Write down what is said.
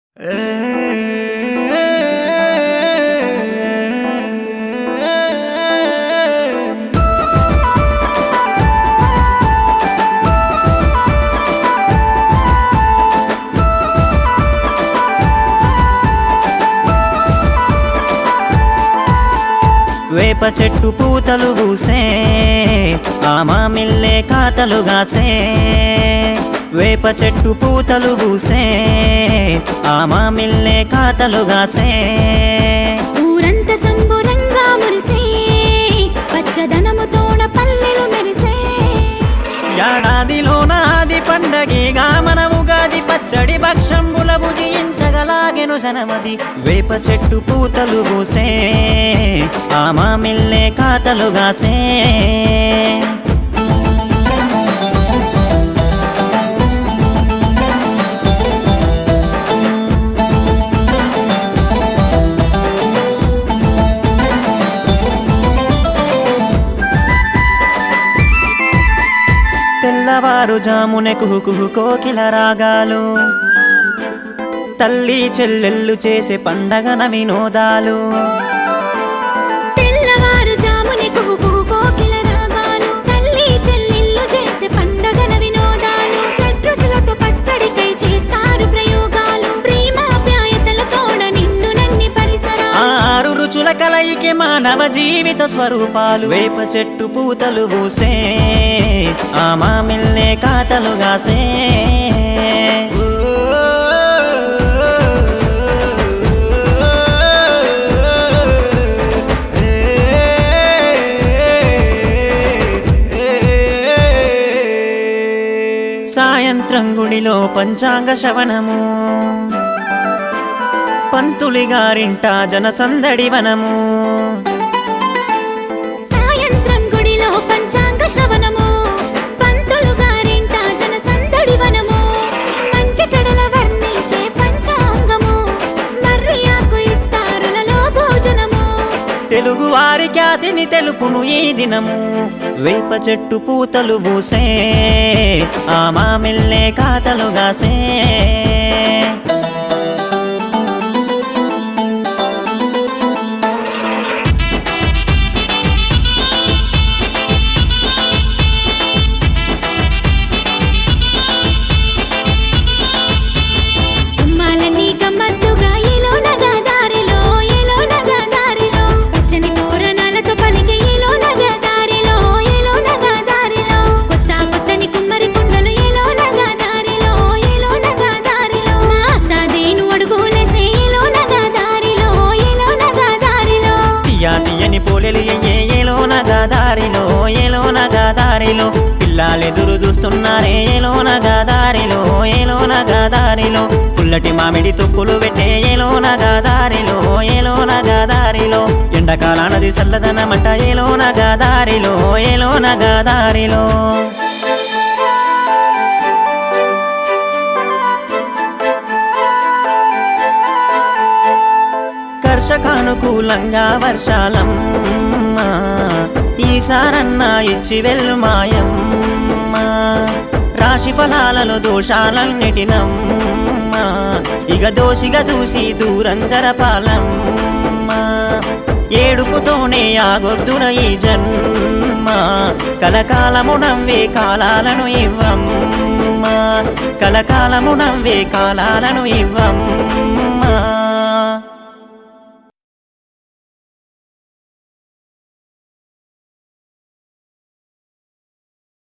వేప చెట్టు పూతలు పూసే ఆమా మిల్లే కాతలు గాసే వేప చెట్టు పూతలు పూసే ఆమా మిల్లే కాతలు గాసే ఊరంత సంబురంగా మురిసే పచ్చదనముతోడ పల్లెలు మెరిసే ఏడాదిలోన ఆది పండగేగా మన ఉగాది పచ్చడి భక్షంబుల భుజించగలాగెను జనమది వేప చెట్టు పూతలు పూసే ఆమా మిల్లే కాతలు గాసే తెల్లవారు జామునె కుహుకుహు కోకిల రాగాలు తల్లి చెల్లెళ్ళు చేసే పండగన వినోదాలు తెల్లవారు జాముని కుహుకుహు కోకిల రాగాలు తల్లి చెల్లిళ్ళు చేసే పండగల వినోదాలు షడ్రుచులతో పచ్చడికై చేస్తారు ప్రయోగాలు ప్రేమాప్యాయతలతోడ నిండు నన్ని పరిసరాలు ఆరు రుచుల కలయికి మానవ జీవిత స్వరూపాలు వేప చెట్టు పూతలు పూసే ఆ మామిల్లే కాతలు గాసే సాయంత్రం గుడిలో పంచాంగ శ్రవణము పంతులి గారింట జనసందడి వనము సాయంత్రం గుడిలో పంచాంగ శ్రవణము పంతులు గారింట జన సందడి వనము మంచి చెడల వర్ణించే పంచాంగము మర్యాకు ఇస్తారులలో భోజనము తెలుగు వారి ఖ్యాతిని తెలుపును ఈ దినము వేప చెట్టు పూతలు పూసే ఆ మామిల్లే కాతలు గాసే గుమ్మాలన్నీ గమ్మత్తుగా ఏలో నగా దారిలో ఏలో నగా దారిలో పచ్చని తోరణాలతో పలికే ఏలో నగా దారిలో ఏలో నగా దారిలో కొత్త కొత్తని కుమ్మరి కుండలు ఏలో నగా దారిలో ఏలో నగా దారిలో మా అత్త దేను అడుగులేసే ఏలో నగా దారిలో ఏలో నగా దారిలో తీయా తీయని పోలెలు ఎయ్యే ఏలోనగా దారిలో ఏలోనగా దారిలో పిల్లలెదురు చూస్తున్నారే ఏలోనగా దారిలో ఏలోనగా దారిలో పుల్లటి మామిడి తొక్కులు పెట్టే ఏలోనగా దారిలో ఏలోనగా దారిలో ఎండకాలానది చల్లదనమంట ఏలోనగా దారిలో ఏలోనగా దారిలో కర్షకానుకూలంగా వర్షాలమ్మ ఈసారన్న ఇచ్చి వెళ్ళు మాయమ్మ రాశి ఫలాలలో దోషాలన్నిటినమ్మ ఇక దోషిగా చూసి దూరం జరపాలమ్మ ఏడుపుతోనే ఆగొద్దున ఈ జన్మ కలకాలము నవ్వే కాలాలను ఇవ్వమ్మ కలకాలము నవ్వే కాలాలను ఇవ్వమ్మ